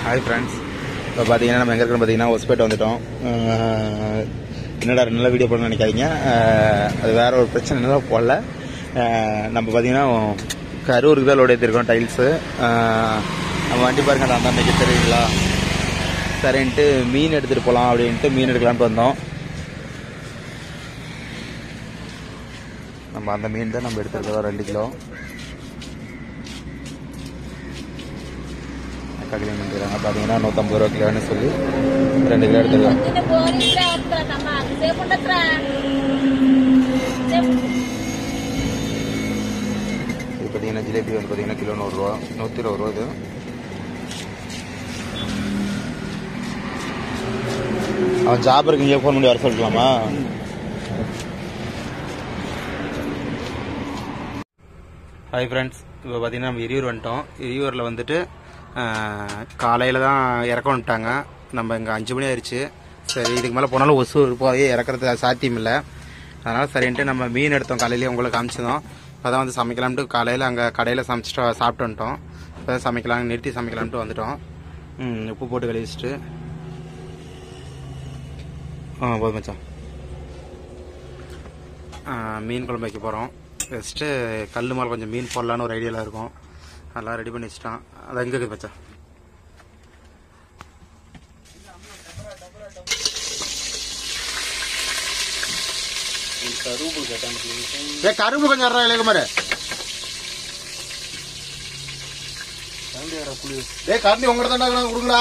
Hi friends இப்போ பார்த்தீங்கன்னா நம்ம எங்கே இருக்கோம் பார்த்தீங்கன்னா ஒஸ்பேட் வந்துட்டோம் அஹ் என்னடா ரெண்டு நாள் வீடியோ போடணும்னு நினைக்காதீங்க அஹ் அது வேற ஒரு பிரச்சனை போடல அஹ் நம்ம பார்த்தீங்கன்னா கரூருக்கு தான் லோடு ஏற்றிருக்கோம் டைல்ஸு நம்ம வண்டி பாருங்க அந்த அந்த அன்னைக்கு தெரியுங்களா சரின்ட்டு மீன் எடுத்துகிட்டு போகலாம் அப்படின்ட்டு மீன் எடுக்கலான்ட்டு வந்தோம் நம்ம அந்த மீன் தான் நம்ம எடுத்துருக்கோம் ரெண்டு கிலோ அக்கா கிளீன் பண்ணிக்கிறாங்க பார்த்தீங்கன்னா நூற்றம்பது ரூபா கிலோன்னு சொல்லி ரெண்டு கிலோ எடுத்துருக்கோம் పొద్దున్న పోలీసులు వేస్తారమ్మా సేపు ఉండదురా సేపు இது பார்த்தீங்கன்னா ஜிலேபி வந்து பார்த்தீங்கன்னா கிலோ நூறுரூவா நூற்றி இருபது ரூபா இது அவன் ஜாப் இருக்கு இங்கே ஃபோன் பண்ணி வர சொல்லலாமா ஹாய் ஃப்ரெண்ட்ஸ் இப்போ பார்த்தீங்கன்னா நம்ம எரியூர் வந்துட்டோம் எரியூரில் வந்துட்டு காலையில் தான் இறக்க வந்துட்டாங்க நம்ம இங்கே அஞ்சு மணி ஆயிடுச்சு சரி இதுக்கு மேலே போனாலும் ஒசூர் போய் இறக்குறது சாத்தியம் இல்லை அதனால் சரின்ட்டு நம்ம மீன் எடுத்தோம் காலையிலேயே உங்களுக்கு காமிச்சிருந்தோம் அதான் வந்து சமைக்கலாம்ட்டு காலையில் அங்கே கடையில் சமைச்சிட்டு சாப்பிட்டு வந்துட்டோம் இப்போ சமைக்கலாம் நிறுத்தி சமைக்கலாம்ட்டு வந்துட்டோம் ம், உப்பு போட்டு கழுவி வச்சுட்டு ஆ போதும் மச்சான் ஆ, மீன் குழம்பு வைக்க போகிறோம் வச்சுட்டு கல் மேலே கொஞ்சம் மீன் போடலான்னு ஒரு ஐடியாவில் இருக்கும் அதெல்லாம் ரெடி பண்ணி வச்சுட்டான் அது எங்கே இருக்குது மச்சான் ஏ கரும்பு கொஞ்சம் வர்றா இளைய மாதிரி டேய் கரண்டி உங்கள்கிட்ட தாண்டா கொடுங்களா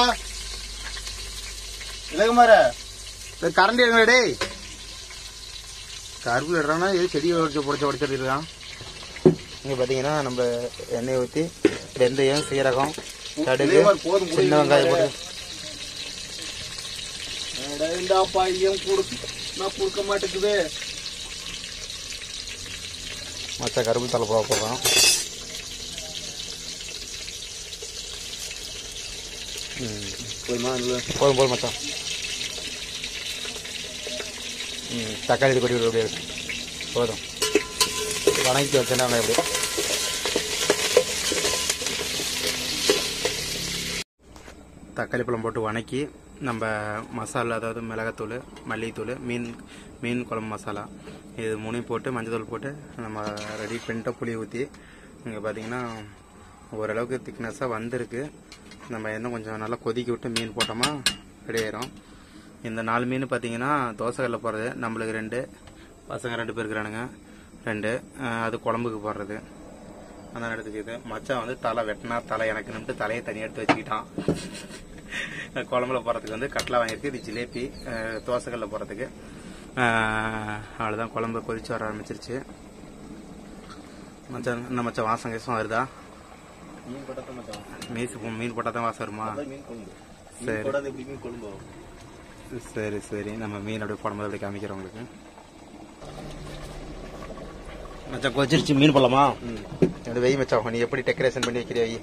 இலகுமார கரண்டி எங்க டேய் கரும்பு இடுறானா இது செடி உடச்சு புடச்சு உடச்சிருக்கான் இங்கே பார்த்தீங்கன்னா நம்ம எண்ணெய் ஊற்றி வெந்தயம் சீரகம் கடுகு சின்ன வெங்காயம் போட்டு பையன் நான் கொடுக்க மாட்டேங்குது மச்ச கரும்பு தலை போட போடுறோம் ம் போதுமா இல்லை போதும் போதும் மச்சான் ம் தக்காளி இது கொடி விடு அப்படியே இருக்கு. போதும் வணக்கி வச்சேன்னா எப்படி தக்காளி பழம் போட்டு வணக்கி நம்ம மசாலா அதாவது மிளகாத்தூள் மல்லித்தூள் மீன் மீன் குழம்பு மசாலா இது மூணையும் போட்டு மஞ்சள் போட்டு நம்ம ரெடி பண்ணிட்டு புளி ஊற்றி இங்கே பார்த்தீங்கன்னா ஓரளவுக்கு திக்னஸாக வந்திருக்கு நம்ம இன்னும் கொஞ்சம் நல்லா கொதிக்க விட்டு மீன் போட்டோமா ரெடி ஆயிரும் இந்த நாலு மீன் பார்த்தீங்கன்னா தோசைக்கல்ல போடுறது நம்மளுக்கு ரெண்டு பசங்க ரெண்டு பேர் இருக்கிறானுங்க ரெண்டு அஹ் அது குழம்புக்கு போடுறது அதான் எடுத்துக்கிது மச்சான் வந்து தலை வெட்டினா தலை எனக்கு நின்று தலையை தனியாக எடுத்து வச்சுக்கிட்டான் குழம்புல போடுறதுக்கு வந்து கட்லா வாங்கியிருக்கு இது ஜிலேபி அஹ் தோசைக்கல்ல போடுறதுக்கு அஹ் அவ்வளோதான் குழம்பு கொதிச்சு வர ஆரம்பிச்சிருச்சு மச்சான் என்ன மச்சான் வாசம் கேசம் வருதா மீன் போட்டா மச்சான் மீசு மீன் போட்டால் தான் வாசம் வருமா அதான் மீன் குழம்பு சரி. மீன் போடாத எப்படி மீன் குழம்பு ஆகும்? சரி சரி நம்ம மீன் அப்படியே போடும்போது அப்படியே காமிக்கிறோம் உங்களுக்கு மச்சான் கொதிச்சிருச்சு மீன் போடலாமா ம். எப்படி வெய் மச்சான் நீ எப்படி டெக்கரேஷன் பண்ணி வைக்கிறியா வை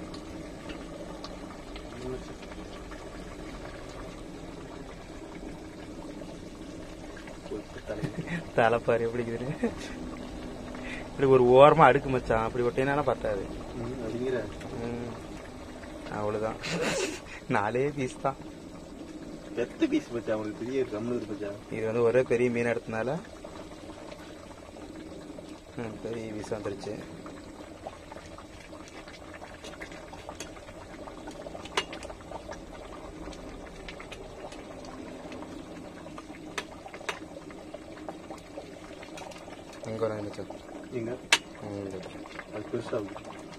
கொத்து தலையில. தலைப்பாரு எப்படி இருக்குது இப்படி ஒரு ஓரமா அடுக்கு மச்சான் அப்படி ஒட்டினாலும் பத்தாது ம், அப்படிங்கிற ம். அவ்வளவுதான் நாலே பீஸ் தான் எத்த பீஸ் பச்சா அவனுக்கு பெரிய கம்மு இருக்கு பச்சா இது வந்து ஒரே பெரிய மீன் எடுத்தனால ம், பெரிய பீஸ் வந்துருச்சு எங்க வர மச்சான் எங்க ம், இங்க. அது பெருசா இருக்கு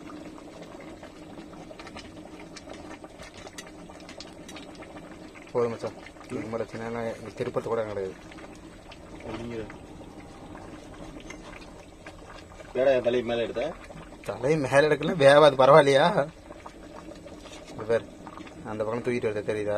போதும் மச்சான் இது மாதிரி சின்ன திருப்பத்து கூட கிடையாது அப்படிங்கிற வேடா என் தலையை மேல எடுத்த தலை மேல எடுக்கல வேவாது பரவாயில்லையா இங்க பாரு அந்த பக்கம் தூக்கிட்டு வருது தெரியுதா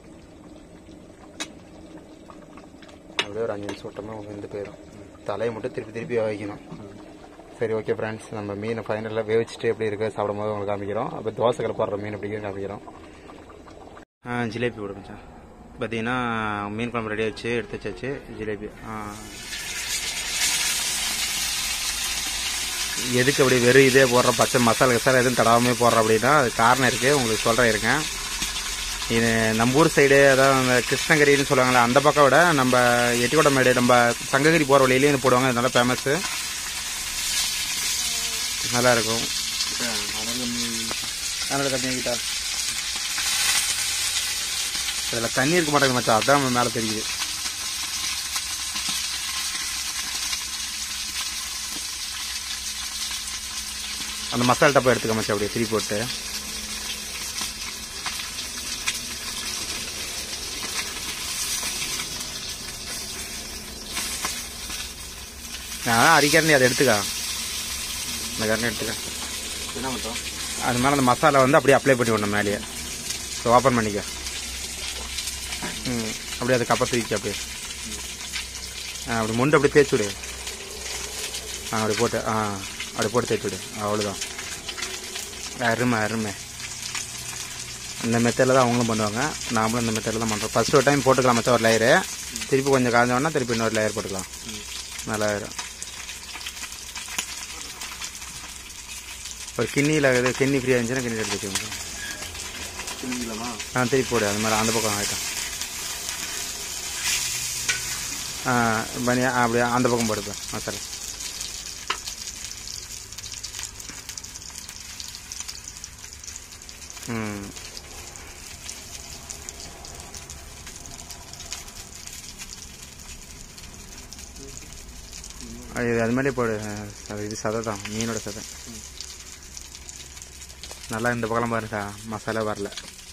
அப்படியே ஒரு அஞ்சு நிமிஷம் விட்டோமா வெந்து போயிடும் தலையை மட்டும் திருப்பி திருப்பி வேக வைக்கணும் சரி ஓகே ஃப்ரெண்ட்ஸ் நம்ம மீனை ஃபைனலாக வேவிச்சிட்டு எப்படி இருக்கு சாப்பிடும் போது உங்களுக்கு காமிக்கிறோம் அப்போ தோசைகள் போடுற மீன் எப்படி இருக்குன்னு காமிக்கிறோம் ஆ ஜிலேபி விட மச்சான் பார்த்தீங்கன்னா மீன் குழம்பு ரெடி ஆச்சு எடுத்து வச்சாச்சு ஜிலேபி ஆ எதுக்கு அப்படி வெறும் இதே போடுற பச்சை மசாலா கசாலா எதுவும் தடாமே போடுற அப்படின்னா அது காரணம் இருக்குது உங்களுக்கு சொல்கிறேன் இருக்கேன் இது நம்ம ஊர் சைடு அதாவது அந்த கிருஷ்ணகிரின்னு சொல்லுவாங்கல்ல அந்த பக்கம் விட நம்ம எட்டிக்கோட்டமேடு நம்ம சங்ககிரி போகிற வழியிலேயும் இது போடுவாங்க இது நல்லா ஃபேமஸ்ஸு நல்லா இருக்கும் அதனால கம்மியாகிட்டா இதில் தண்ணி இருக்க மாட்டேங்குது மச்சான் அதான் மேலே தெரியுது அந்த மசாலா டப்பா எடுத்துக்க மச்சான் அப்படியே திருப்பி போட்டு நான் அரிக்கரண்டி அதை எடுத்துக்கா இந்த கரண்டி எடுத்துக்க என்ன பண்ணுறோம் அது மேலே அந்த மசாலா வந்து அப்படியே அப்ளை பண்ணி விடணும் மேலேயே ஸோ ஓப்பன் பண்ணிக்க ம் அப்படியே அது கப்பை தூக்கி அப்படியே ஆ அப்படி முண்டு அப்படியே தேய்ச்சி விடு ஆ அப்படி போட்டு ஆ அப்படி போட்டு தேய்ச்சி விடு அவ்வளோதான் அருமை அருமை இந்த மெத்தடில் தான் அவங்களும் பண்ணுவாங்க நாமளும் இந்த மெத்தடில் தான் பண்ணுறோம் ஃபஸ்ட்டு ஒரு டைம் போட்டுக்கலாம் மச்சான் ஒரு லேயரு திருப்பி கொஞ்சம் காஞ்சோன்னா திருப்பி இன்னொரு லேயர் போட்டுக்கலாம் நல்லா ஆயிரும் ஒரு கிண்ணியில் இது கிண்ணி ஃப்ரீயாக இருந்துச்சுன்னா கிண்ணி எடுத்து வச்சுக்கோங்க திணிக்கலாமா ஆ திருப்பி போடு அது மாதிரி அந்த பக்கம் ஆகிட்டோம் ஆ பனியா ஆ, அப்படியே அந்த பக்கம் போடுப்பேன் மசாலா ம் அது அது மாதிரியே போடு அது இது சதை தான் மீனோட சதை நல்லா இந்த பக்கம் பாருங்க மசாலா வரல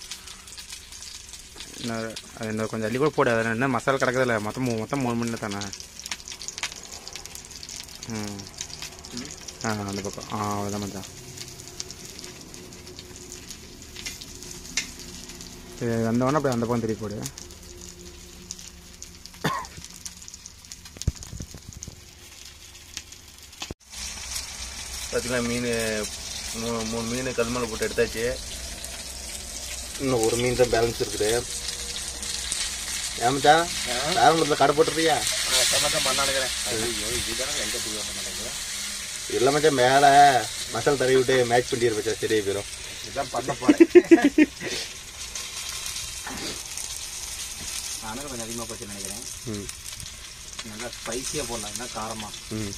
இன்னொரு அது இன்னொரு கொஞ்சம் அள்ளி கூட போடு அதில் என்ன மசாலா கிடக்குதில்ல மொத்தம் மூ- மொத்தம் மூணு மணி தானே ம் ஆ அந்த பக்கம் ஆ அவ்வளோதான் மச்சான் இது வந்தவொடனே அப்படியே அந்த பக்கம் திருப்பி போடு பார்த்தீங்களா மீன் மூணு மூணு மீன் கல் மேலே போட்டு எடுத்தாச்சு இன்னும் ஒரு மீன் தான் பேலன்ஸ் இருக்குது ஏமாச்சா ஆரம்பத்தில் கடை போட்டுறியா இல்லை மச்சான் மேலே மசாலா தடவி விட்டு மேட்ச் பண்ணிடு மச்சான் சரியா போயிடும் இதுதான் பண்ண போகிறேன் நானும் கொஞ்சம் அதிகமாக போச்சு நினைக்கிறேன் ம் நல்லா ஸ்பைசியாக போடலாம் என்ன காரமாக ம்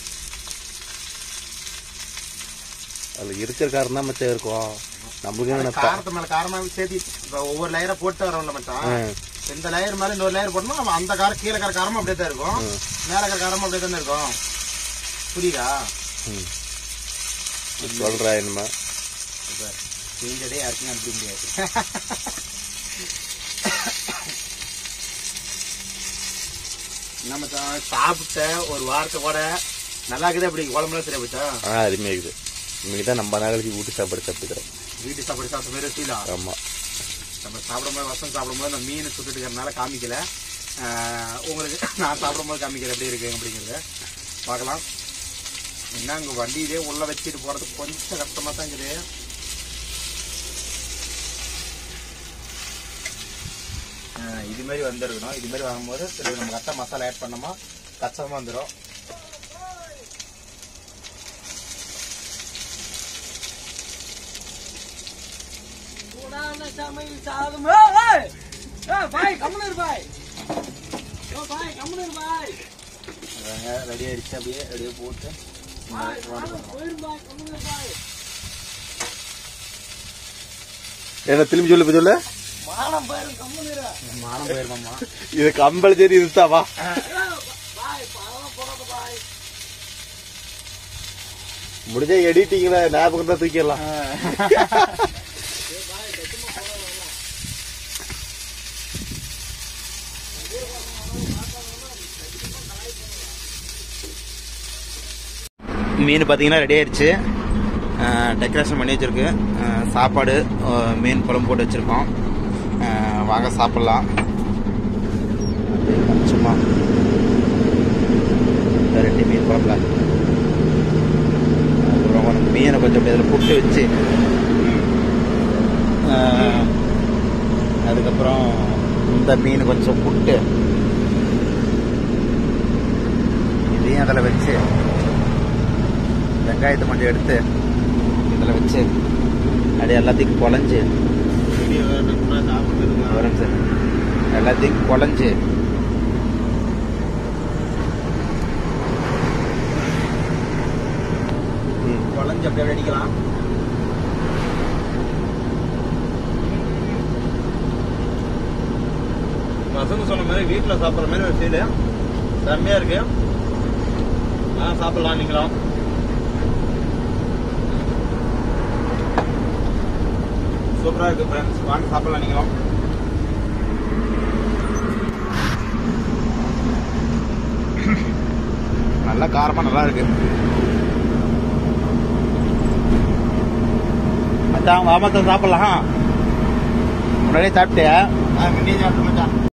அதில் இருக்கிற காரம் தான் மச்சான் இருக்கும் நம்மளுக்கு என்ன ப- காரத்து மேலே காரமாக சேர்த்து இப்போ ஒவ்வொரு லேயரை போட்டு வரோம்ல மச்சான் ஆ. இந்த லேயர் மேலே இன்னொரு லேயர் போட்டோம்னா நம்ம அந்த காரம் கீழே இருக்கிற காரமும் அப்படியே தான் இருக்கும் மேலே இருக்கிற காரமும் அப்படியே தானே இருக்கும் புரியுதா ம் சொல்கிறா என்னமா இப்போ செஞ்சதே யாருக்குமே அனுப்ப முடியாது என்ன மச்சான் சாப்பிட்ட ஒரு வாரத்தை கூட நல்லா இருக்குது அப்படி குழம்புலாம் சரியா போச்சா ஆ அருமையாக இருக்குது இன்னைக்கு தான் நம்ம நாளைக்கு வீட்டு சாப்பாடு சாப்பிட்டுக்கிறோம் வீட்டு சாப்பாடு சாப்பிட்ட மாதிரி ஃபீலா ஆமாம் நம்ம சாப்பிடும்போது வசம் சாப்பிடும்போது நம்ம மீன் சுட்டுட்டு இருக்கிறதுனால காமிக்கல ஆஹ் உங்களுக்கு நான் சாப்பிடும்போது காமிக்கல எப்படி இருக்கு அப்படிங்கிறத பார்க்கலாம் என்ன அங்கே வண்டியிலே உள்ள வச்சுட்டு போறதுக்கு கொஞ்சம் கஷ்டமா தான் இருக்குது ஆஹ் இது மாதிரி வந்துருக்கணும் இது மாதிரி வாங்கும்போது சரி நம்ம கத்த மசாலா ஆட் பண்ணோமா கச்சமா வந்துடும் சூடான சமையல் சாதம் ஏய், ஏய், பாய் கம்முனு இரு பாய் ஓ பாய் கம்முனு இரு பாய் ரெடி ஆயிடுச்சு அப்படியே அப்படியே போட்டு பாய் வாங்க, போயிரு பாய் கம்முனு இரு பாய் என்ன திரும்பி சொல்லு இப்ப சொல்லு மானம் போயிரு கம்முனு இரு மானம் போயிருமாம்மா இது கம்பல் சரி இதுதாவா ஏய், பாய் பரவாயில்ல போறது பாய் முடிஞ்ச எடிட்டிங்ல ஞாபகம் தான் தூக்கிடலாம் மீன் பார்த்தீங்கன்னா ரெடி ஆயிடுச்சு டெக்கரேஷன் பண்ணி வச்சிருக்கு அஹ் சாப்பாடு அஹ் மீன் குழம்பு போட்டு வச்சுருக்கோம் வாங்க சாப்பிட்லாம் சும்மா இந்த ரெண்டு மீன் குழம்புல அப்புறம் கொஞ்சம் மீனை கொஞ்சம் அப்படி இதில் புட்டு வச்சு அஹ் அதுக்கப்புறம் இந்த மீன் கொஞ்சம் புட்டு இதையும் அதில் வச்சு வெங்காயத்தை கொஞ்சம் எடுத்து இதில் வச்சு அப்படியே எல்லாத்தையும் குழஞ்சி வீடியோ ஃப்ரெண்ட்ஸு எல்லாத்தையும் குழஞ்சி குழஞ்சி அப்படியே அடிக்கலாம் பசங்க சொன்ன மாதிரி வீட்டில் சாப்பிட்ற மாதிரி ஒரு ஃபீலு செம்மையாக இருக்கு ஆ சாப்பிட்லாம் நீங்களும் சூப்பராக இருக்கு ஃப்ரெண்ட்ஸ் வாங்க சாப்பிடலாம் நீங்களும் நல்லா காரமாக நல்லா இருக்கு மச்சான் வாமத்தை சாப்பிடலாம் முன்னாடியே சாப்பிட்டியா ஆ மின்னி சாப்பிட்டு மச்சான்